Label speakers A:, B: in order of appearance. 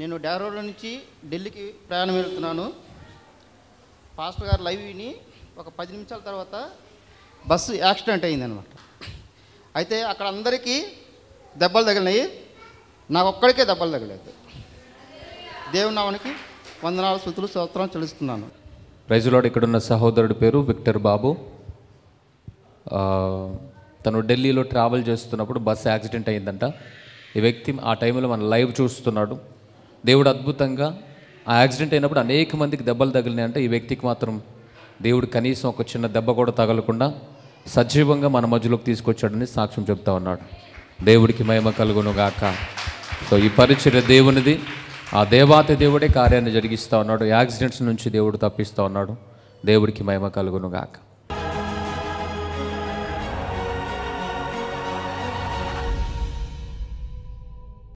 A: నేను డారోడ్ నుంచి ఢిల్లీకి ప్రయాణం వెళ్తున్నాను పాస్టర్ గారు లైవ్ విని ఒక పది నిమిషాల తర్వాత బస్సు యాక్సిడెంట్ అయిందనమాట అయితే అక్కడ అందరికీ దెబ్బలు తగిలినాయి నాకు ఒక్కడికే దెబ్బలు తగలేదు దేవుని నామానికి వందనాలు శృతులు స్తోత్రం చెల్లిస్తున్నాను
B: రైజులాడ్ ఇక్కడున్న సహోదరుడి పేరు విక్టర్ బాబు ఆ, తను ఢిల్లీలో ట్రావెల్ చేస్తున్నప్పుడు బస్ యాక్సిడెంట్ అయిందంట ఈ వ్యక్తి ఆ టైంలో మన లైవ్ చూస్తున్నాడు దేవుడు అద్భుతంగా ఆ యాక్సిడెంట్ అయినప్పుడు అనేక మందికి దెబ్బలు తగిలినాయంటే ఈ వ్యక్తికి మాత్రం దేవుడు కనీసం ఒక చిన్న దెబ్బ కూడా తగలకుండా సజీవంగా మన మధ్యలోకి తీసుకొచ్చాడని సాక్ష్యం చెప్తా ఉన్నాడు దేవుడికి మహిమ కలుగును గాక సో ఈ పరిచర్య దేవునిది ఆ దేవాతి దేవుడే కార్యాన్ని జరిగిస్తూ ఉన్నాడు యాక్సిడెంట్స్ నుంచి దేవుడు తప్పిస్తూ ఉన్నాడు దేవుడికి మహిమ కలుగును గాక